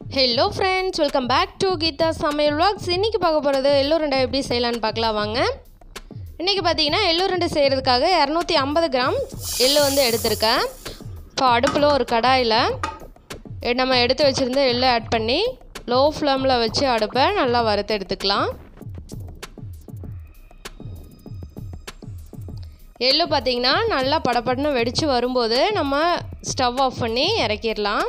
hello friends welcome back to Geetha சமையல் vlogs இன்றைக்கி பார்க்க போகிறது எள்ளு ரெண்டை எப்படி செய்யலான்னு பார்க்கலாம் வாங்க இன்றைக்கி பார்த்தீங்கன்னா எள்ளு ரெண்டு செய்கிறதுக்காக இரநூத்தி ஐம்பது கிராம் எள்ளு வந்து எடுத்திருக்கேன் இப்போ அடுப்பில் ஒரு கடாயில் எ- நம்ம எடுத்து வச்சுருந்த எள்ளு ஆட் பண்ணி லோ ஃப்ளேமில் வச்சு அடுப்பை நல்லா வறுத்து எடுத்துக்கலாம் எள்ளு பார்த்தீங்கன்னா நல்லா படபடன்னு வெடித்து வரும்போது நம்ம ஸ்டவ் ஆஃப் பண்ணி இறக்கிடலாம்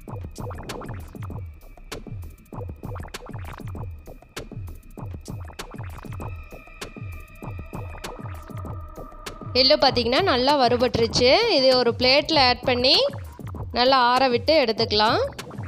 எள்ளு பார்த்தீங்கன்னா நல்லா வறுபட்டுருச்சு இது ஒரு பிளேட்டில் ஆட் பண்ணி நல்லா ஆற விட்டு எடுத்துக்கலாம்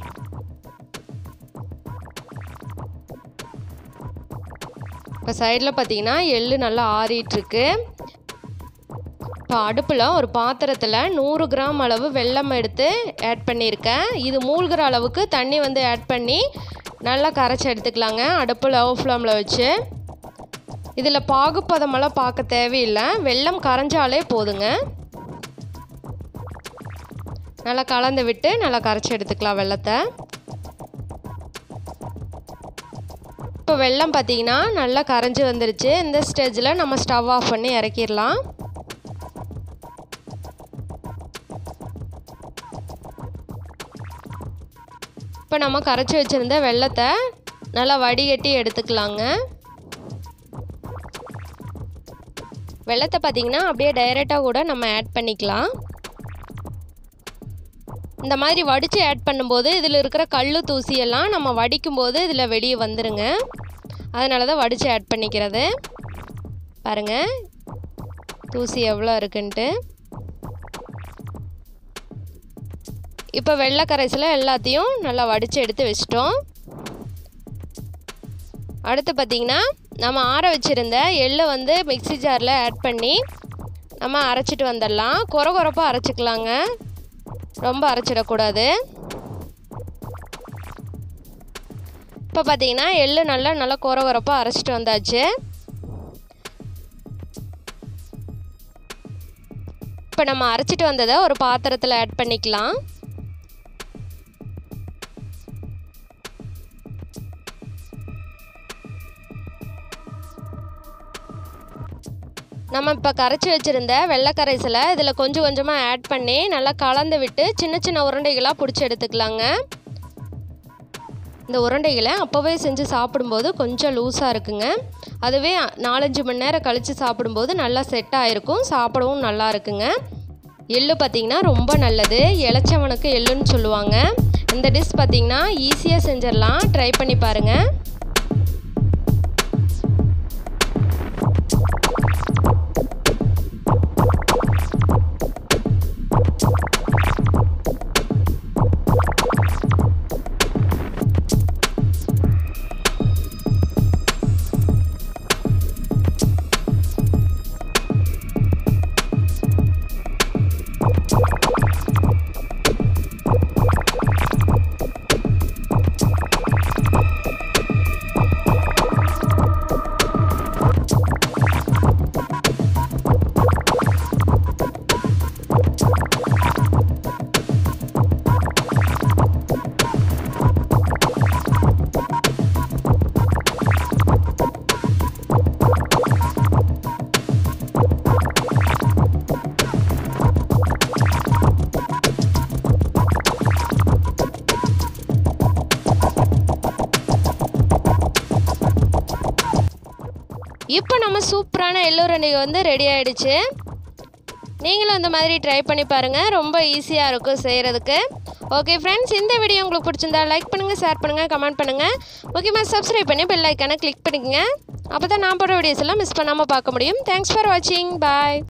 இப்போ சைடில் பார்த்தீங்கன்னா எள்ளு நல்லா ஆறிட்டுருக்கு இப்போ அடுப்பில் ஒரு பாத்திரத்தில் நூறு கிராம் அளவு வெல்லம் எடுத்து ஆட் பண்ணியிருக்கேன் இது மூழ்கிற அளவுக்கு தண்ணி வந்து ஆட் பண்ணி நல்லா கரைச்சி எடுத்துக்கலாங்க அடுப்பு லவ் ஃப்ளேமில் வச்சு இதில் பாகுப்பதமெல்லாம் பார்க்க தேவையில்லை வெல்லம் கரைஞ்சாலே போதுங்க நல்லா கலந்து விட்டு நல்லா கரைச்சி எடுத்துக்கலாம் வெள்ளத்தை இப்போ வெல்லம் பார்த்தீங்கன்னா நல்லா கரைஞ்சி வந்துருச்சு இந்த ஸ்டேஜில் நம்ம ஸ்டவ் ஆஃப் பண்ணி இறக்கிடலாம் இப்போ நம்ம கரைச்சி வச்சுருந்த வெள்ளத்தை நல்லா வடிகட்டி எடுத்துக்கலாங்க வெள்ளத்தை பார்த்தீங்கன்னா அப்படியே டைரெக்டாக கூட நம்ம ஆட் பண்ணிக்கலாம் இந்த மாதிரி வடித்து ஆட் பண்ணும்போது இதில் இருக்கிற கல் தூசியெல்லாம் நம்ம வடிக்கும்போது இதில் வெளியே வந்துடுங்க அதனால தான் வடித்து ஆட் பண்ணிக்கிறது பாருங்கள் தூசி எவ்வளோ இருக்குன்ட்டு இப்போ வெள்ளை கரைசல எல்லாத்தையும் நல்லா வடித்து எடுத்து வச்சிட்டோம் அடுத்து பார்த்திங்கன்னா நம்ம ஆற வச்சுருந்த எள்ளை வந்து மிக்ஸி ஜாரில் ஆட் பண்ணி நம்ம அரைச்சிட்டு வந்துடலாம் குறை குறைப்பாக அரைச்சிக்கலாங்க ரொம்ப அரைச்சிடக்கூடாது இப்போ பார்த்தீங்கன்னா எள்ளு நல்லா நல்லா குறை குறைப்பாக அரைச்சிட்டு வந்தாச்சு இப்போ நம்ம அரைச்சிட்டு வந்ததை ஒரு பாத்திரத்தில் ஆட் பண்ணிக்கலாம் நம்ம இப்போ கரைச்சி வச்சுருந்த வெள்ளை கரைசலை இதில் கொஞ்சம் கொஞ்சமாக ஆட் பண்ணி நல்லா கலந்து விட்டு சின்ன சின்ன உருண்டைகளாக பிடிச்சி எடுத்துக்கலாங்க இந்த உருண்டைகளை அப்போவே செஞ்சு சாப்பிடும்போது கொஞ்சம் லூஸாக இருக்குங்க அதுவே நாலஞ்சு மணி நேரம் கழித்து சாப்பிடும்போது நல்லா செட் ஆகிருக்கும் சாப்பிடவும் நல்லா இருக்குங்க எள்ளு பார்த்திங்கன்னா ரொம்ப நல்லது இளைச்சவனுக்கு எள்ளுன்னு சொல்லுவாங்க இந்த டிஷ் பார்த்திங்கன்னா ஈஸியாக செஞ்சிடலாம் ட்ரை பண்ணி பாருங்கள் இப்போ நம்ம சூப்பரான எள்ளுருண்டை வந்து ரெடி ஆயிடுச்சு நீங்களும் இந்த மாதிரி ட்ரை பண்ணி பாருங்கள் ரொம்ப ஈஸியாக இருக்கும் செய்கிறதுக்கு ஓகே ஃப்ரெண்ட்ஸ் இந்த வீடியோ உங்களுக்கு பிடிச்சிருந்தா லைக் பண்ணுங்கள் ஷேர் பண்ணுங்கள் கமெண்ட் பண்ணுங்கள் முக்கியமாக சப்ஸ்கிரைப் பண்ணி பெல் ஐக்கானை கிளிக் பண்ணிக்கங்க அப்போ தான் நான் போடுற வீடியோஸ் எல்லாம் மிஸ் பண்ணாமல் பார்க்க முடியும் தேங்க்ஸ் ஃபார் வாட்சிங் பாய்